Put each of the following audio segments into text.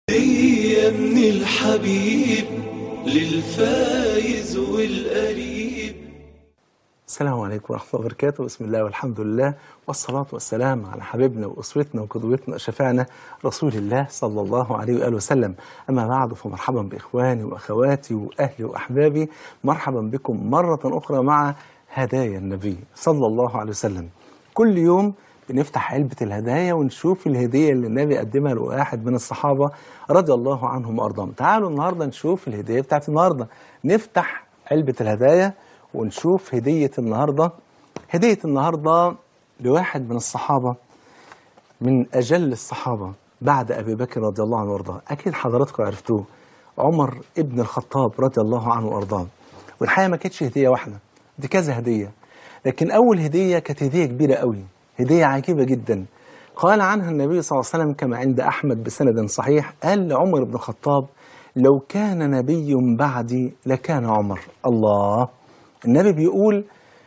هي من الحبيب للفايز والقريب السلام عليكم ورحمة الله وبركاته بسم الله والحمد لله والصلاة والسلام على حبيبنا وأسوتنا وقدوتنا وشفعنا رسول الله صلى الله عليه وآله وسلم أما بعد فمرحبا بإخواني وأخواتي وأهلي وأحبابي مرحبا بكم مرة أخرى مع هدايا النبي صلى الله عليه وسلم كل يوم بنفتح علبة الهدايا ونشوف الهدية اللي النبي قدمها لواحد من الصحابة رضي الله عنهم وأرضاهم تعالوا النهاردة نشوف الهدية بتاعت النهاردة نفتح علبة الهدايا ونشوف هدية النهاردة هدية النهاردة لواحد من الصحابة من أجل الصحابة بعد أبي بكر رضي الله عنه وأرضاه أكيد حضراتكم عرفتوه عمر ابن الخطاب رضي الله عنه وأرضاه والحقيقة ما كانتش هدية واحدة دي كذا هدية لكن أول هدية كانت هدية كبيرة قوي هدية عجيبة جدا قال عنها النبي صلى الله عليه وسلم كما عند أحمد بسند صحيح قال لعمر بن الخطاب لو كان نبي بعدي لكان عمر الله النبي بيقول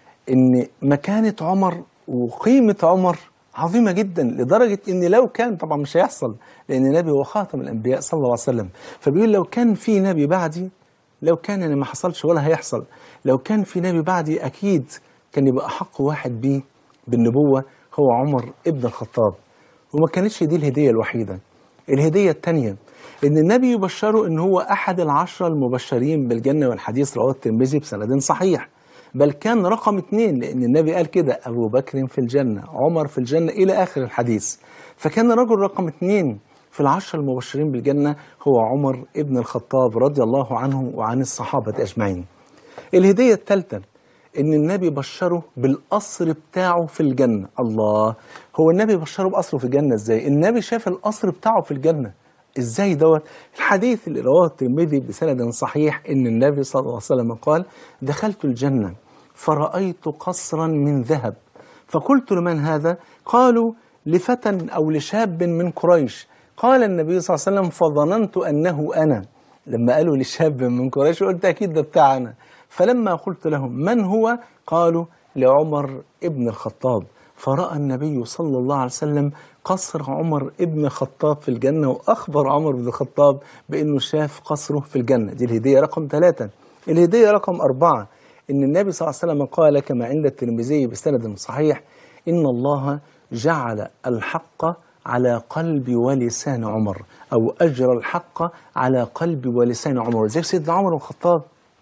ان مكانة عمر وقيمة عمر عظيمة جدا لدرجة ان لو كان طبعا مش هيحصل لان النبي هو خاتم الانبياء صلى الله عليه وسلم فبيقول لو كان في نبي بعدي لو كان يعني ما حصلش ولا هيحصل لو كان في نبي بعدي اكيد كان يبقى احق واحد بيه بالنبوة هو عمر ابن الخطاب وما كانتش دي الهدية الوحيدة الهدية الثانية ان النبي يبشره ان هو احد العشرة المبشرين بالجنة والحديث رواه الترمذي بسند صحيح بل كان رقم اثنين لان النبي قال كده ابو بكر في الجنة عمر في الجنة الى اخر الحديث فكان رجل رقم اثنين في العشرة المبشرين بالجنة هو عمر ابن الخطاب رضي الله عنه وعن الصحابة اجمعين الهدية الثالثة ان النبي بشره بالقصر بتاعه في الجنة الله هو النبي بشره بقصره في الجنة ازاي النبي شاف القصر بتاعه في الجنة ازاي دوت الحديث اللي رواه الترمذي بسند صحيح ان النبي صلى الله عليه وسلم قال دخلت الجنة فرأيت قصرا من ذهب فقلت لمن هذا قالوا لفتى أو لشاب من قريش قال النبي صلى الله عليه وسلم فظننت أنه أنا لما قالوا لشاب من قريش قلت أكيد ده بتاعنا فلما قلت لهم من هو قالوا لعمر ابن الخطاب فرأى النبي صلى الله عليه وسلم قصر عمر ابن الخطاب في الجنة وأخبر عمر بن الخطاب بأنه شاف قصره في الجنة دي الهدية رقم ثلاثة الهدية رقم أربعة إن النبي صلى الله عليه وسلم قال كما عند الترمذي بسند صحيح إن الله جعل الحق على قلب ولسان عمر أو أجرى الحق على قلب ولسان عمر زي سيدنا عمر بن الخطاب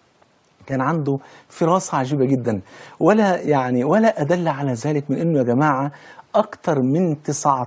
كان عنده فراسة عجيبة جدا ولا يعني ولا أدل على ذلك من أنه يا جماعة أكثر من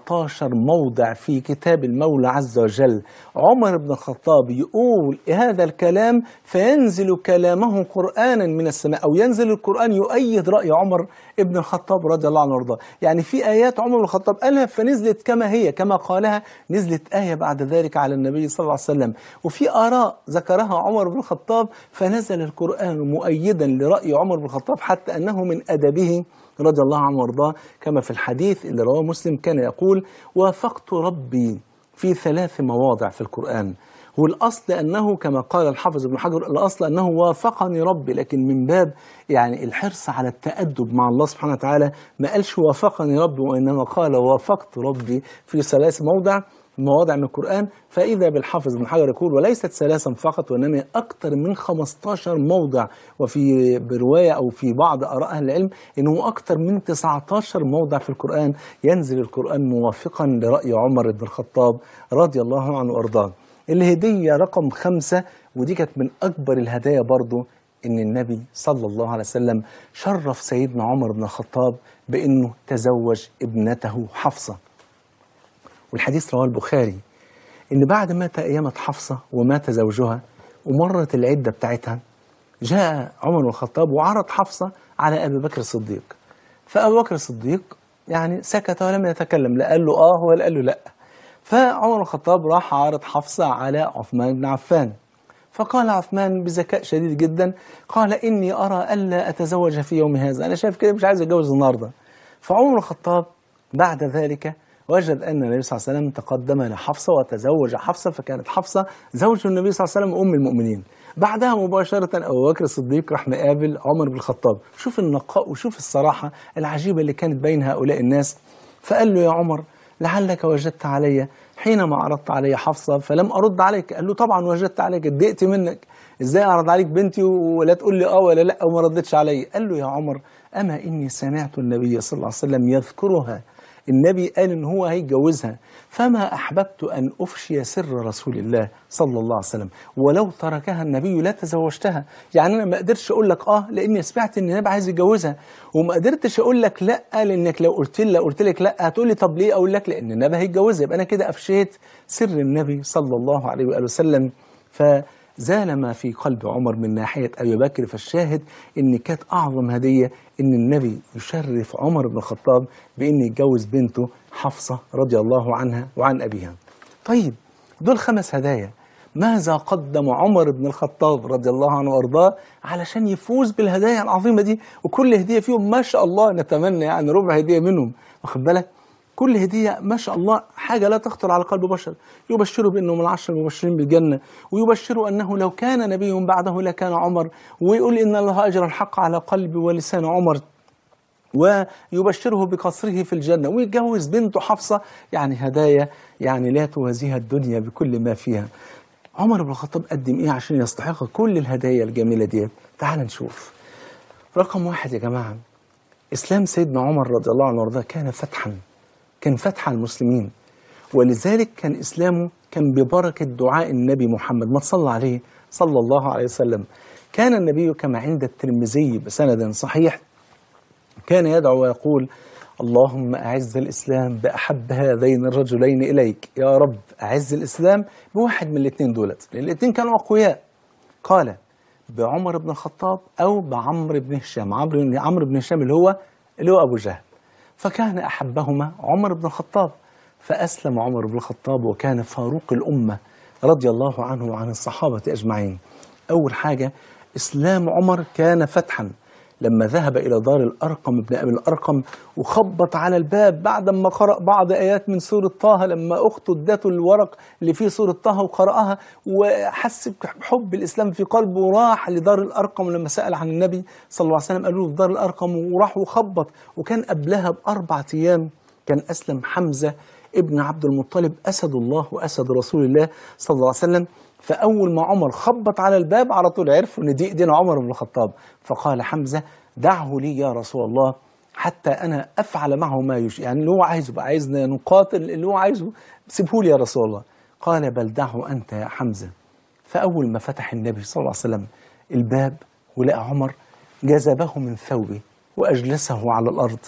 19 موضع في كتاب المولى عز وجل عمر بن الخطاب يقول هذا الكلام فينزل كلامه قرآنا من السماء أو ينزل القرآن يؤيد رأي عمر بن الخطاب رضي الله عنه وارضاه يعني في آيات عمر بن الخطاب قالها فنزلت كما هي كما قالها نزلت آية بعد ذلك على النبي صلى الله عليه وسلم وفي آراء ذكرها عمر بن الخطاب فنزل القرآن مؤيدا لرأي عمر بن الخطاب حتى أنه من أدبه رضي الله عنه وارضاه كما في الحديث اللي رواه مسلم كان يقول وافقت ربي في ثلاث مواضع في القرآن والأصل أنه كما قال الحافظ ابن حجر الأصل أنه وافقني ربي لكن من باب يعني الحرص على التأدب مع الله سبحانه وتعالى ما قالش وافقني ربي وإنما قال وافقت ربي في ثلاث موضع مواضع من القرآن فإذا بالحافظ ابن حجر يقول وليست ثلاثا فقط وإنما أكثر من 15 موضع وفي برواية أو في بعض آراء أهل العلم إنه أكثر من 19 موضع في القرآن ينزل القرآن موافقا لرأي عمر بن الخطاب رضي الله عنه وأرضاه الهدية رقم خمسة ودي كانت من أكبر الهدايا برضو إن النبي صلى الله عليه وسلم شرف سيدنا عمر بن الخطاب بأنه تزوج ابنته حفصة والحديث رواه البخاري ان بعد ما تأيمت حفصة ومات زوجها ومرت العدة بتاعتها جاء عمر بن الخطاب وعرض حفصة على أبي بكر الصديق فأبو بكر الصديق يعني سكت ولم يتكلم لا قال له آه ولا قال له لا فعمر بن الخطاب راح عارض حفصة على عثمان بن عفان فقال عثمان بذكاء شديد جدا قال إني أرى ألا أتزوج في يوم هذا أنا شايف كده مش عايز أتجوز النهاردة فعمر بن الخطاب بعد ذلك وجد أن النبي صلى الله عليه وسلم تقدم لحفصة وتزوج حفصة فكانت حفصة زوج النبي صلى الله عليه وسلم أم المؤمنين بعدها مباشرة أبو بكر الصديق راح مقابل عمر بن الخطاب شوف النقاء وشوف الصراحة العجيبة اللي كانت بين هؤلاء الناس فقال له يا عمر لعلك وجدت علي حينما عرضت علي حفصة فلم أرد عليك قال له طبعا وجدت عليك اتضايقت منك ازاي أعرض عليك بنتي ولا تقول لي اه ولا لا وما ردتش علي قال له يا عمر أما إني سمعت النبي صلى الله عليه وسلم يذكرها النبي قال إن هو هيتجوزها فما أحببت أن أفشي سر رسول الله صلى الله عليه وسلم ولو تركها النبي لا تزوجتها يعني أنا ما قدرتش أقول لك آه لأني سمعت إن النبي عايز يتجوزها وما قدرتش أقول لك لا لأنك لو قلت لي قلت لك لا هتقول لي طب ليه أقول لك لأن النبي هيتجوزها يبقى أنا كده أفشيت سر النبي صلى الله عليه وآله وسلم فزال ما في قلب عمر من ناحية أبي بكر فالشاهد إن كانت أعظم هدية إن النبي يشرف عمر بن الخطاب بإن يتجوز بنته حفصة رضي الله عنها وعن أبيها طيب دول خمس هدايا ماذا قدم عمر بن الخطاب رضي الله عنه وارضاه علشان يفوز بالهدايا العظيمه دي وكل هديه فيهم ما شاء الله نتمنى يعني ربع هديه منهم واخد بالك كل هديه ما شاء الله حاجه لا تخطر على قلب بشر يبشروا بانه من العشر المبشرين بالجنه ويبشروا انه لو كان نبي بعده لكان عمر ويقول ان الله اجر الحق على قلب ولسان عمر ويبشره بقصره في الجنة ويتجوز بنته حفصة يعني هدايا يعني لا توازيها الدنيا بكل ما فيها عمر بن الخطاب قدم ايه عشان يستحق كل الهدايا الجميلة ديت تعال نشوف رقم واحد يا جماعة إسلام سيدنا عمر رضي الله عنه وارضاه كان فتحا كان فتح على المسلمين ولذلك كان إسلامه كان ببركة دعاء النبي محمد ما تصلى عليه صلى الله عليه وسلم كان النبي كما عند الترمذي بسند صحيح كان يدعو ويقول اللهم أعز الإسلام بأحب هذين الرجلين إليك يا رب أعز الإسلام بواحد من الاثنين دولت لأن الاثنين كانوا أقوياء قال بعمر بن الخطاب أو بعمر بن هشام عمرو بن عمرو بن هشام اللي هو اللي هو أبو جهل فكان أحبهما عمر بن الخطاب فأسلم عمر بن الخطاب وكان فاروق الأمة رضي الله عنه وعن الصحابة أجمعين أول حاجة إسلام عمر كان فتحا لما ذهب إلى دار الأرقم ابن أبي الأرقم وخبط على الباب بعد ما قرأ بعض آيات من سورة طه لما أخته ادته الورق اللي فيه سورة طه وقرأها وحس بحب الإسلام في قلبه وراح لدار الأرقم لما سأل عن النبي صلى الله عليه وسلم قالوا له في دار الأرقم وراح وخبط وكان قبلها بأربع أيام كان أسلم حمزة ابن عبد المطلب أسد الله وأسد رسول الله صلى الله عليه وسلم فأول ما عمر خبط على الباب على طول عرفوا إن دي إيدين عمر بن الخطاب فقال حمزة دعه لي يا رسول الله حتى أنا أفعل معه ما يشاء يعني اللي هو عايزه بقى عايزنا نقاتل اللي هو عايزه سيبه لي يا رسول الله قال بل دعه أنت يا حمزة فأول ما فتح النبي صلى الله عليه وسلم الباب ولقى عمر جذبه من ثوبه وأجلسه على الأرض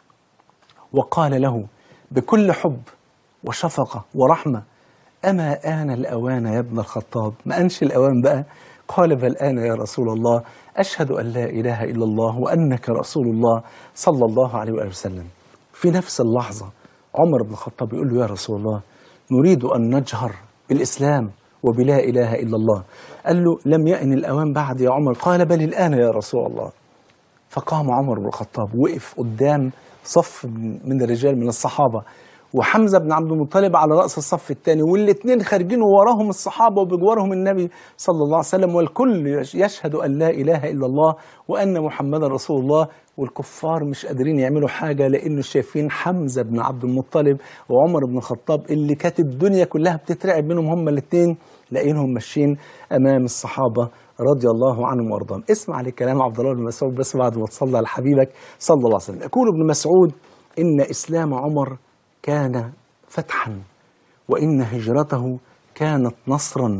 وقال له بكل حب وشفقة ورحمة أما آن الأوان يا ابن الخطاب ما أنش الأوان بقى قال بل آن يا رسول الله أشهد أن لا إله إلا الله وأنك رسول الله صلى الله عليه وآله وسلم في نفس اللحظة عمر بن الخطاب يقول له يا رسول الله نريد أن نجهر بالإسلام وبلا إله إلا الله قال له لم يأن الأوان بعد يا عمر قال بل الآن يا رسول الله فقام عمر بن الخطاب وقف قدام صف من من الرجال من الصحابة وحمزة بن عبد المطلب على رأس الصف الثاني والاثنين خارجين وراهم الصحابة وبجوارهم النبي صلى الله عليه وسلم والكل يشهد أن لا إله إلا الله وأن محمدا رسول الله والكفار مش قادرين يعملوا حاجة لأنه شايفين حمزة بن عبد المطلب وعمر بن الخطاب اللي كانت الدنيا كلها بتترعب منهم هما الاثنين لاقينهم ماشيين أمام الصحابة رضي الله عنهم وارضاهم اسمع لكلام عبد الله بن مسعود بس بعد ما تصلى على حبيبك صلى الله عليه وسلم يقول ابن مسعود إن إسلام عمر كان فتحا وإن هجرته كانت نصرا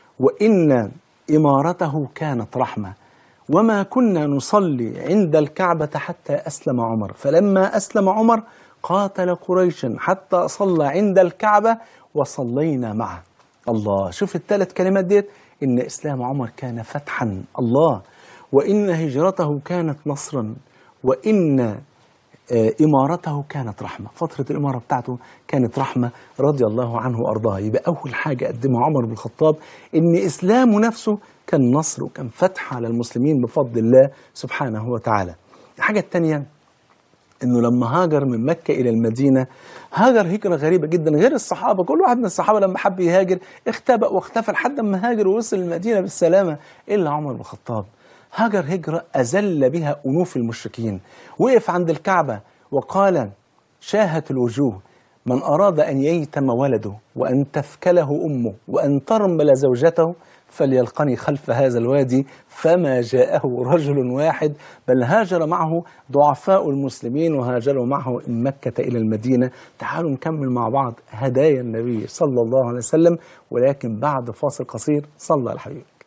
وإن إمارته كانت رحمة وما كنا نصلي عند الكعبة حتى أسلم عمر فلما أسلم عمر قاتل قريشا حتى صلى عند الكعبة وصلينا معه الله شوف الثلاث كلمات ديت إن إسلام عمر كان فتحا الله وإن هجرته كانت نصرا وإن آه، إمارته كانت رحمة فترة الإمارة بتاعته كانت رحمة رضي الله عنه وأرضاه يبقى أول حاجة قدمها عمر بن الخطاب إن إسلامه نفسه كان نصر وكان فتح على المسلمين بفضل الله سبحانه وتعالى الحاجة الثانية انه لما هاجر من مكه الى المدينه هاجر هجره غريبه جدا غير الصحابه كل واحد من الصحابه لما حب يهاجر اختبأ واختفى لحد ما هاجر ووصل المدينه بالسلامه الا عمر بن الخطاب هاجر هجره اذل بها انوف المشركين وقف عند الكعبه وقال شاهت الوجوه من أراد أن ييتم ولده وأن تثكله أمه وأن ترمل زوجته فليلقني خلف هذا الوادي فما جاءه رجل واحد بل هاجر معه ضعفاء المسلمين وهاجروا معه من مكة إلى المدينة تعالوا نكمل مع بعض هدايا النبي صلى الله عليه وسلم ولكن بعد فاصل قصير صلى على حبيبك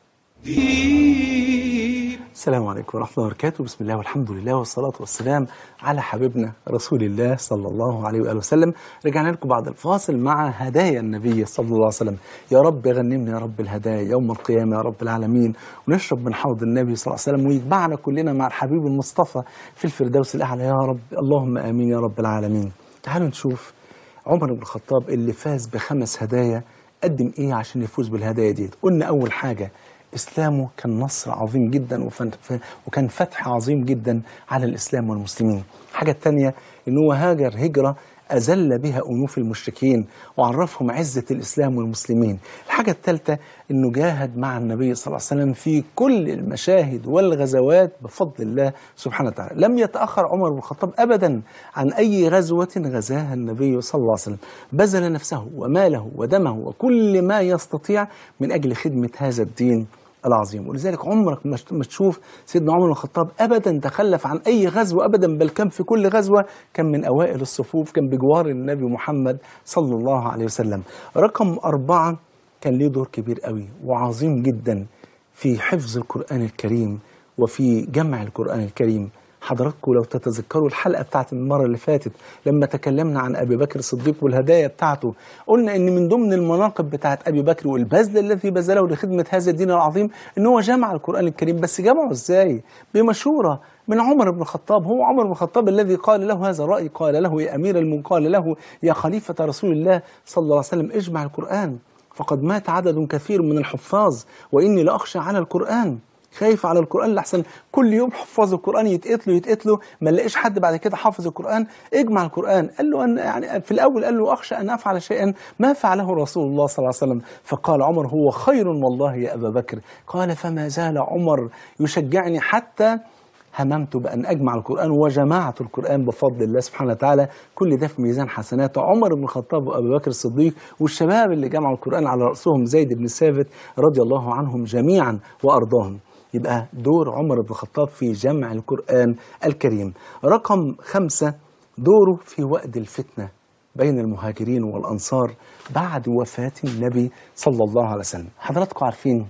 السلام عليكم ورحمة الله وبركاته بسم الله والحمد لله والصلاة والسلام على حبيبنا رسول الله صلى الله عليه وآله وسلم رجعنا لكم بعد الفاصل مع هدايا النبي صلى الله عليه وسلم يا رب غنمنا يا رب الهدايا يوم القيامة يا رب العالمين ونشرب من حوض النبي صلى الله عليه وسلم ويجمعنا كلنا مع الحبيب المصطفى في الفردوس الأعلى يا رب اللهم آمين يا رب العالمين تعالوا نشوف عمر بن الخطاب اللي فاز بخمس هدايا قدم ايه عشان يفوز بالهدايا دي قلنا اول حاجه اسلامه كان نصر عظيم جدا وفن- ف- وكان فتح عظيم جدا على الاسلام والمسلمين الحاجه الثانيه ان هو هاجر هجره أذل بها أنوف المشركين وعرفهم عزة الإسلام والمسلمين الحاجة الثالثة أنه جاهد مع النبي صلى الله عليه وسلم في كل المشاهد والغزوات بفضل الله سبحانه وتعالى لم يتأخر عمر بن الخطاب أبدا عن أي غزوة غزاها النبي صلى الله عليه وسلم بذل نفسه وماله ودمه وكل ما يستطيع من أجل خدمة هذا الدين العظيم ولذلك عمرك ما ما تشوف سيدنا عمر بن الخطاب ابدا تخلف عن اي غزوه ابدا بل كان في كل غزوه كان من اوائل الصفوف كان بجوار النبي محمد صلى الله عليه وسلم رقم أربعة كان ليه دور كبير قوي وعظيم جدا في حفظ القرآن الكريم وفي جمع القرآن الكريم حضراتكم لو تتذكروا الحلقة بتاعت المرة اللي فاتت لما تكلمنا عن أبي بكر الصديق والهدايا بتاعته قلنا إن من ضمن المناقب بتاعت أبي بكر والبذل الذي بذله لخدمة هذا الدين العظيم إن هو جمع القرآن الكريم بس جمعه إزاي؟ بمشورة من عمر بن الخطاب هو عمر بن الخطاب الذي قال له هذا الرأي قال له يا أمير المؤمنين قال له يا خليفة رسول الله صلى الله عليه وسلم اجمع القرآن فقد مات عدد كثير من الحفاظ وإني لأخشى على القرآن خايف على القرآن لحسن كل يوم حفاظ القرآن يتقتلوا يتقتلوا ما نلاقيش حد بعد كده حافظ القرآن اجمع القرآن قال له أن يعني في الأول قال له أخشى أن أفعل شيئا ما فعله رسول الله صلى الله عليه وسلم فقال عمر هو خير والله يا أبا بكر قال فما زال عمر يشجعني حتى هممت بأن أجمع القرآن وجمعت القرآن بفضل الله سبحانه وتعالى كل ده في ميزان حسنات عمر بن الخطاب وأبي بكر الصديق والشباب اللي جمعوا القرآن على رأسهم زيد بن ثابت رضي الله عنهم جميعا وأرضاهم يبقى دور عمر بن الخطاب في جمع القرآن الكريم رقم خمسة دوره في وقت الفتنة بين المهاجرين والأنصار بعد وفاة النبي صلى الله عليه وسلم حضراتكم عارفين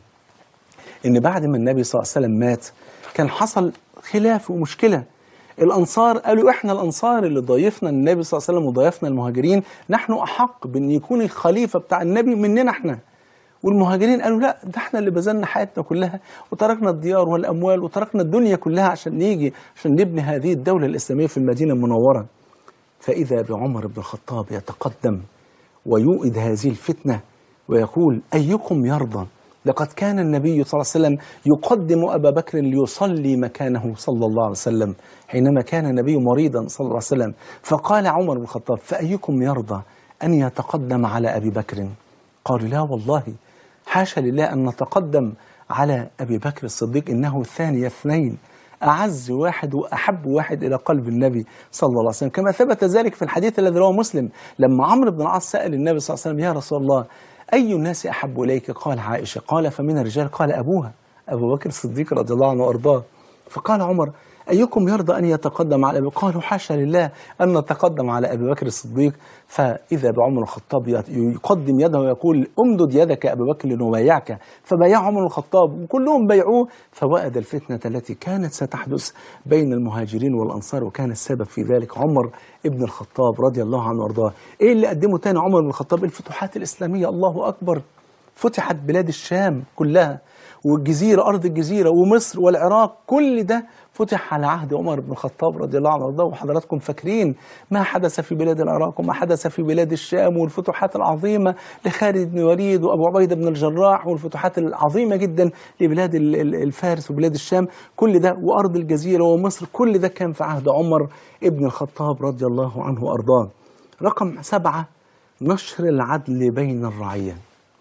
ان بعد ما النبي صلى الله عليه وسلم مات كان حصل خلاف ومشكله الانصار قالوا احنا الانصار اللي ضايفنا النبي صلى الله عليه وسلم وضايفنا المهاجرين نحن احق بان يكون الخليفه بتاع النبي مننا احنا والمهاجرين قالوا لا ده احنا اللي بذلنا حياتنا كلها وتركنا الديار والاموال وتركنا الدنيا كلها عشان نيجي عشان نبني هذه الدوله الاسلاميه في المدينه المنوره فاذا بعمر بن الخطاب يتقدم ويوئد هذه الفتنه ويقول ايكم يرضى لقد كان النبي صلى الله عليه وسلم يقدم ابا بكر ليصلي مكانه صلى الله عليه وسلم حينما كان النبي مريضا صلى الله عليه وسلم فقال عمر بن الخطاب فايكم يرضى ان يتقدم على ابي بكر قالوا لا والله حاشا لله ان نتقدم على ابي بكر الصديق انه ثاني اثنين أعز واحد وأحب واحد إلى قلب النبي صلى الله عليه وسلم كما ثبت ذلك في الحديث الذي رواه مسلم لما عمرو بن العاص سأل النبي صلى الله عليه وسلم يا رسول الله أي الناس أحب إليك قال عائشة قال فمن الرجال قال أبوها أبو بكر الصديق رضي الله عنه وأرضاه فقال عمر أيكم يرضى أن يتقدم على أبي قالوا حاشا لله أن نتقدم على أبي بكر الصديق فإذا بعمر الخطاب يقدم يده ويقول أمدد يدك يا أبي بكر لنبايعك فبايع عمر الخطاب وكلهم بيعوه فوأد الفتنة التي كانت ستحدث بين المهاجرين والأنصار وكان السبب في ذلك عمر ابن الخطاب رضي الله عنه وأرضاه إيه اللي قدمه تاني عمر بن الخطاب الفتوحات الإسلامية الله أكبر فتحت بلاد الشام كلها والجزيرة أرض الجزيرة ومصر والعراق كل ده فتح على عهد عمر بن الخطاب رضي الله عنه وارضاه وحضراتكم فاكرين ما حدث في بلاد العراق وما حدث في بلاد الشام والفتوحات العظيمة لخالد بن وليد وأبو عبيدة بن الجراح والفتوحات العظيمة جدا لبلاد ال- ال- الفارس وبلاد الشام كل ده وأرض الجزيرة ومصر كل ده كان في عهد عمر ابن الخطاب رضي الله عنه وأرضاه رقم سبعة نشر العدل بين الرعية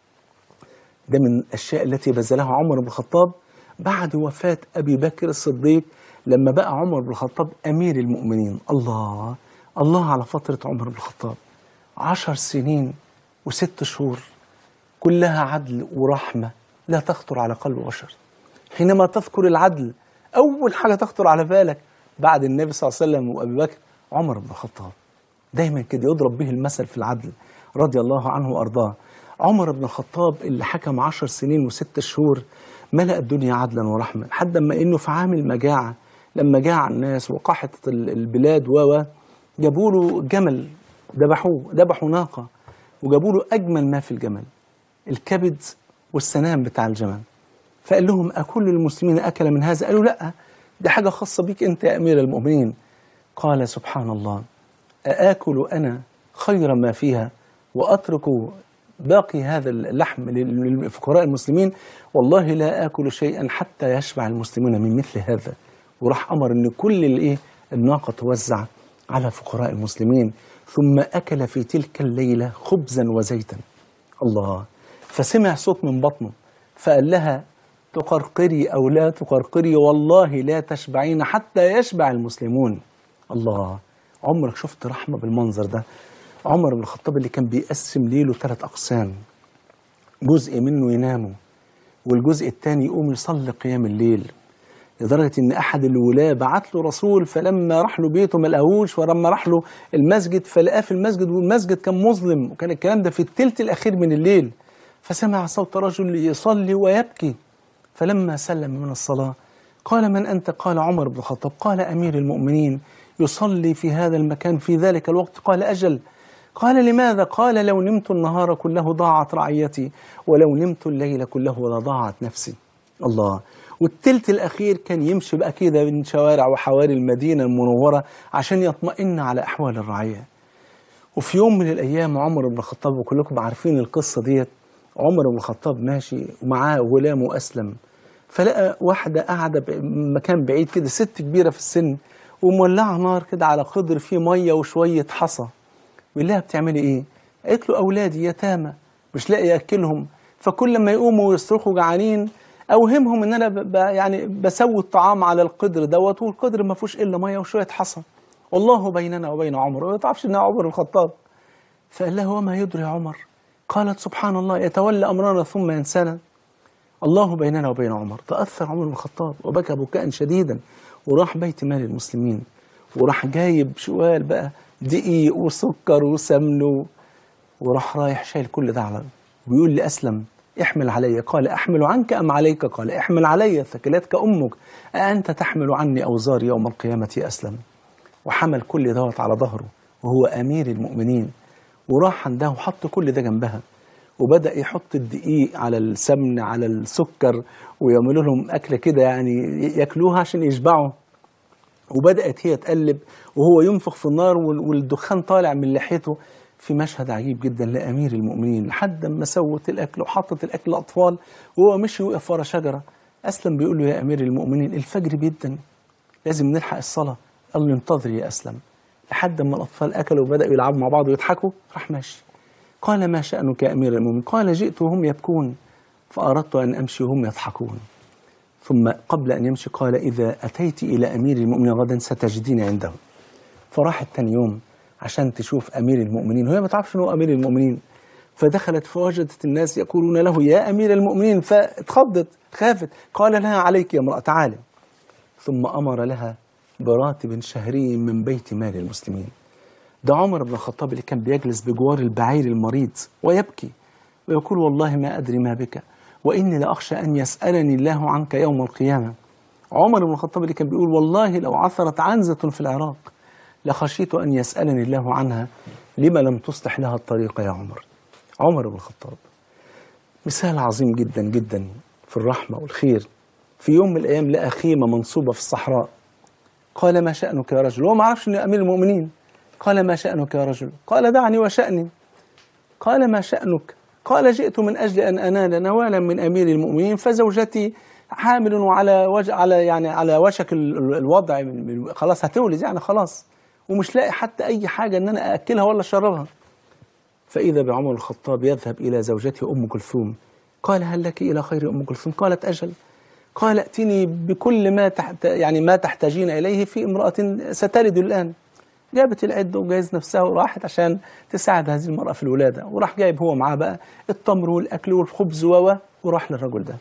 ده من الأشياء التي بذلها عمر بن الخطاب بعد وفاة أبي بكر الصديق لما بقى عمر بن الخطاب أمير المؤمنين الله الله على فترة عمر بن الخطاب عشر سنين وست شهور كلها عدل ورحمة لا تخطر على قلب بشر حينما تذكر العدل أول حاجة تخطر على بالك بعد النبي صلى الله عليه وسلم وأبي بكر عمر بن الخطاب دايما كده يضرب به المثل في العدل رضي الله عنه وأرضاه عمر بن الخطاب اللي حكم عشر سنين وست شهور ملأ الدنيا عدلا ورحمة لحد ما إنه في عام المجاعة لما جاع الناس وقحت ال- البلاد و جابوا له جمل ذبحوه ذبحوا ناقة وجابوا له أجمل ما في الجمل الكبد والسنام بتاع الجمل فقال لهم أكل المسلمين أكل من هذا قالوا لا دي حاجة خاصة بيك أنت يا أمير المؤمنين قال سبحان الله أآكل أنا خير ما فيها وأترك باقي هذا اللحم لل- للفقراء المسلمين والله لا آكل شيئا حتى يشبع المسلمون من مثل هذا وراح أمر أن كل الإيه الناقة توزع على فقراء المسلمين ثم أكل في تلك الليلة خبزا وزيتا الله فسمع صوت من بطنه فقال لها تقرقري أو لا تقرقري والله لا تشبعين حتى يشبع المسلمون الله عمرك شفت رحمة بالمنظر ده عمر بن الخطاب اللي كان بيقسم ليله ثلاث أقسام جزء منه ينامه والجزء الثاني يقوم يصلي قيام الليل لدرجة إن أحد الولاة بعت له رسول فلما راح له بيته ما لقاهوش ولما راح له المسجد فلقاه في المسجد والمسجد كان مظلم وكان الكلام ده في الثلث الأخير من الليل فسمع صوت رجل يصلي ويبكي فلما سلم من الصلاة قال من أنت؟ قال عمر بن الخطاب قال أمير المؤمنين يصلي في هذا المكان في ذلك الوقت قال أجل قال لماذا؟ قال لو نمت النهار كله ضاعت رعيتي ولو نمت الليل كله لضاعت نفسي الله والتلت الأخير كان يمشي بقى كده من شوارع وحواري المدينة المنورة عشان يطمئن على أحوال الرعية وفي يوم من الأيام عمر بن الخطاب وكلكم عارفين القصة ديت عمر بن الخطاب ماشي ومعاه غلامه أسلم فلقى واحدة قاعدة بمكان بعيد كده ست كبيرة في السن ومولعة نار كده على قدر فيه مية وشوية حصى بيقول لها بتعملي ايه؟ قالت له اولادي يتامى مش لاقي ياكلهم فكل ما يقوموا ويصرخوا جعانين اوهمهم ان انا ب ب يعني بسوي الطعام على القدر دوت والقدر ما فيهوش الا ميه وشويه حصى والله بيننا وبين عمر وما تعرفش انها عمر الخطاب فقال له وما يدري عمر قالت سبحان الله يتولى امرنا ثم ينسانا الله بيننا وبين عمر تأثر عمر بن الخطاب وبكى بكاء شديدا وراح بيت مال المسلمين وراح جايب شوال بقى دقيق وسكر وسمن و- وراح رايح شايل كل ده على ويقول لأسلم احمل علي قال أحمل عنك أم عليك قال احمل علي ثكلتك أمك أأنت تحمل عني أوزار يوم القيامة يا أسلم وحمل كل دوت على ظهره وهو أمير المؤمنين وراح عندها وحط كل ده جنبها وبدأ يحط الدقيق على السمن على السكر ويعملوا لهم أكلة كده يعني ياكلوها عشان يشبعوا وبدأت هي تقلب وهو ينفخ في النار وال- والدخان طالع من لحيته في مشهد عجيب جدا لأمير المؤمنين لحد ما سوت الأكل وحطت الأكل للأطفال وهو مشي وقف ورا شجرة أسلم بيقول له يا أمير المؤمنين الفجر بيدن لازم نلحق الصلاة قال له انتظر يا أسلم لحد ما الأطفال أكلوا وبدأوا يلعبوا مع بعض ويضحكوا راح ماشي قال ما شأنك يا أمير المؤمنين قال جئت وهم يبكون فأردت أن أمشي وهم يضحكون ثم قبل أن يمشي قال إذا أتيت إلى أمير المؤمنين غدا ستجديني عنده فراحت تاني يوم عشان تشوف أمير المؤمنين وهي ما تعرفش إنه أمير المؤمنين فدخلت فوجدت الناس يقولون له يا أمير المؤمنين فاتخضت خافت قال لها عليك يا امرأة تعالي ثم أمر لها براتب شهري من بيت مال المسلمين ده عمر بن الخطاب اللي كان بيجلس بجوار البعير المريض ويبكي ويقول والله ما أدري ما بك وإني لأخشى أن يسألني الله عنك يوم القيامة عمر بن الخطاب اللي كان بيقول والله لو عثرت عنزة في العراق لخشيت أن يسألني الله عنها لما لم تصلح لها الطريق يا عمر عمر بن الخطاب مثال عظيم جدا جدا في الرحمة والخير في يوم من الأيام لقى خيمة منصوبة في الصحراء قال ما شأنك يا رجل هو ما عرفش أنه أمير المؤمنين قال ما شأنك يا رجل قال دعني وشأني قال ما شأنك قال جئت من أجل أن أنال نوالا من أمير المؤمنين فزوجتي حامل وعلى وجه على يعني على وشك ال- ال- الوضع من- من- خلاص هتولد يعني خلاص ومش لاقي حتى أي حاجة إن أنا أأكلها ولا أشربها فإذا بعمر الخطاب يذهب إلى زوجته أم كلثوم قال هل لك إلى خير أم كلثوم قالت أجل قال ائتني بكل ما تحت يعني ما تحتاجين إليه في امرأة ستلد الآن جابت العدة وجهز نفسها وراحت عشان تساعد هذه المرأة في الولادة وراح جايب هو معاه بقى التمر والأكل والخبز و وراح للرجل ده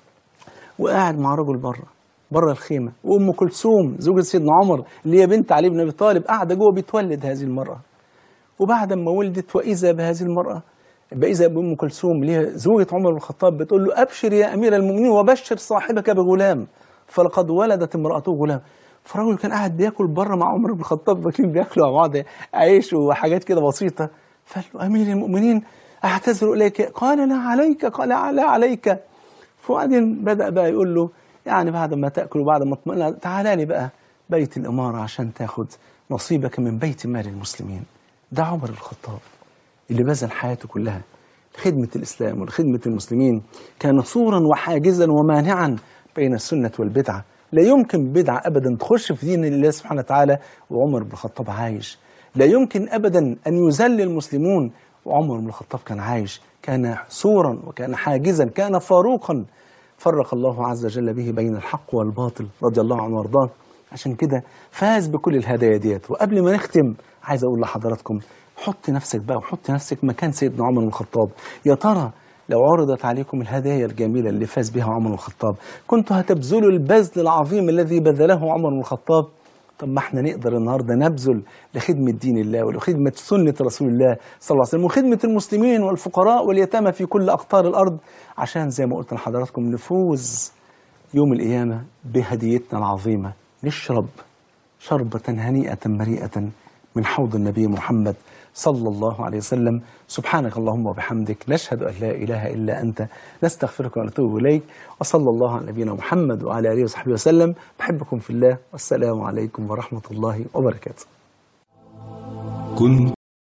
وقاعد مع رجل بره بره الخيمة وأم كلثوم زوجة سيدنا عمر اللي هي بنت علي بن أبي طالب قاعدة جوه بتولد هذه المرأة وبعد ما ولدت وإذا بهذه المرأة بإذا بأم كلثوم اللي هي زوجة عمر بن الخطاب بتقول له أبشر يا أمير المؤمنين وبشر صاحبك بغلام فلقد ولدت امرأته غلام فالراجل كان قاعد بياكل بره مع عمر بن الخطاب واكلين بياكلوا مع بعض عيش وحاجات كده بسيطة فقال له أمير المؤمنين أعتذر إليك قال لا عليك قال لا عليك وبعدين بدأ بقى يقول له يعني بعد ما تأكل وبعد ما اطمئن تعالى لي بقى بيت الإمارة عشان تاخد نصيبك من بيت مال المسلمين ده عمر بن الخطاب اللي بذل حياته كلها لخدمة الإسلام ولخدمة المسلمين كان صورا وحاجزا ومانعا بين السنة والبدعة لا يمكن بدعة أبدا تخش في دين الله سبحانه وتعالى وعمر بن الخطاب عايش لا يمكن أبدا أن يذل المسلمون وعمر بن الخطاب كان عايش كان صورا وكان حاجزا كان فاروقا فرق الله عز وجل به بين الحق والباطل رضي الله عنه وارضاه عشان كده فاز بكل الهدايا ديت وقبل ما نختم عايز اقول لحضراتكم حط نفسك بقى وحط نفسك مكان سيدنا عمر بن الخطاب يا ترى لو عرضت عليكم الهدايا الجميلة اللي فاز بها عمر بن الخطاب كنتوا هتبذلوا البذل العظيم الذي بذله عمر بن الخطاب طب ما احنا نقدر النهارده نبذل لخدمة دين الله ولخدمة سنة رسول الله صلى الله عليه وسلم وخدمة المسلمين والفقراء واليتامى في كل أقطار الأرض عشان زي ما قلت لحضراتكم نفوز يوم القيامة بهديتنا العظيمة نشرب شربة هنيئة مريئة من حوض النبي محمد صلى الله عليه وسلم سبحانك اللهم وبحمدك نشهد أن لا إله إلا أنت نستغفرك ونتوب إليك وصلى الله على نبينا محمد وعلى آله وصحبه وسلم بحبكم في الله والسلام عليكم ورحمة الله وبركاته كنت